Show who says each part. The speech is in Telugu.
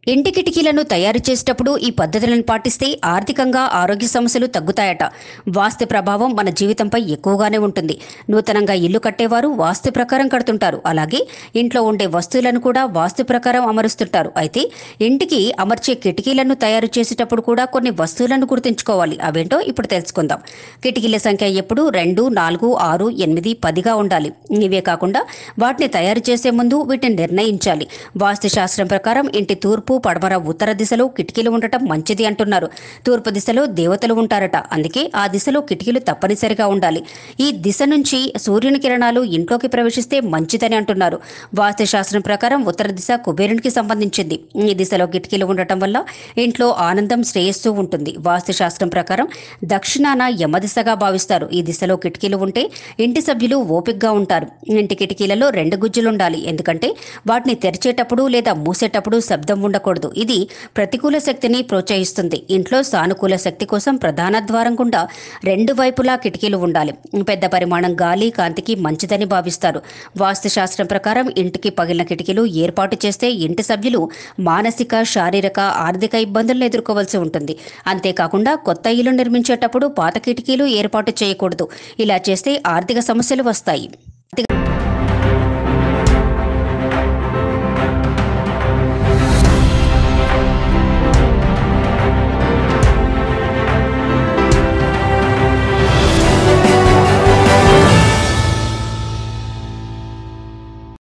Speaker 1: ఇంటి కిటికీలను తయారు చేసేటప్పుడు ఈ పద్ధతులను పాటిస్తే ఆర్థికంగా ఆరోగ్య సమస్యలు తగ్గుతాయట వాస్తు ప్రభావం మన జీవితంపై ఎక్కువగానే ఉంటుంది నూతనంగా ఇల్లు కట్టేవారు వాస్తు ప్రకారం కడుతుంటారు అలాగే ఇంట్లో ఉండే వస్తువులను కూడా వాస్తు ప్రకారం అమరుస్తుంటారు అయితే ఇంటికి అమర్చే కిటికీలను తయారు చేసేటప్పుడు కూడా కొన్ని వస్తువులను గుర్తుంచుకోవాలి అవేంటో ఇప్పుడు తెలుసుకుందాం కిటికీల సంఖ్య ఎప్పుడు రెండు నాలుగు ఆరు ఎనిమిది పదిగా ఉండాలి ఇవే కాకుండా వాటిని తయారు చేసే ముందు వీటిని నిర్ణయించాలి వాస్తు శాస్త్రం ప్రకారం ఇంటి తూర్పు పడమర ఉత్తర దిశలో కిటికీలు ఉండటం మంచిది అంటున్నారు తూర్పు దిశలో దేవతలు ఉంటారట అందుకే ఆ దిశలో కిటికీలు తప్పనిసరిగా ఉండాలి ఈ దిశ నుంచి సూర్యుని కిరణాలు ఇంట్లోకి ప్రవేశిస్తే మంచిదని అంటున్నారు వాస్తు శాస్త్రం ప్రకారం ఉత్తర దిశ కుబేరునికి సంబంధించింది ఈ దిశలో కిటికీలు ఉండటం వల్ల ఇంట్లో ఆనందం శ్రేయస్సు ఉంటుంది వాస్తు శాస్త్రం ప్రకారం దక్షిణాన యమదిశగా భావిస్తారు ఈ దిశలో కిటికీలు ఉంటే ఇంటి సభ్యులు ఓపికగా ఉంటారు ఇంటి కిటికీలలో రెండు గుజ్జులు ఉండాలి ఎందుకంటే వాటిని తెరిచేటప్పుడు లేదా మూసేటప్పుడు శబ్దం ఉండకూడదు ఇది ప్రతికూల శక్తిని ప్రోత్సహిస్తుంది ఇంట్లో సానుకూల శక్తి కోసం ప్రధాన ద్వారం గుండా రెండు వైపులా కిటికీలు ఉండాలి పెద్ద పరిమాణం గాలి కాంతికి మంచిదని భావిస్తారు వాస్తు శాస్త్రం ప్రకారం ఇంటికి పగిలిన కిటికీలు ఏర్పాటు చేస్తే ఇంటి సభ్యులు మానసిక శారీరక ఆర్థిక ఇబ్బందులను ఎదుర్కోవాల్సి ఉంటుంది అంతేకాకుండా కొత్త ఇల్లు నిర్మించేటప్పుడు పాత కిటికీలు ఏర్పాటు చేయకూడదు ఇలా చేస్తే ఆర్థిక సమస్యలు వస్తాయి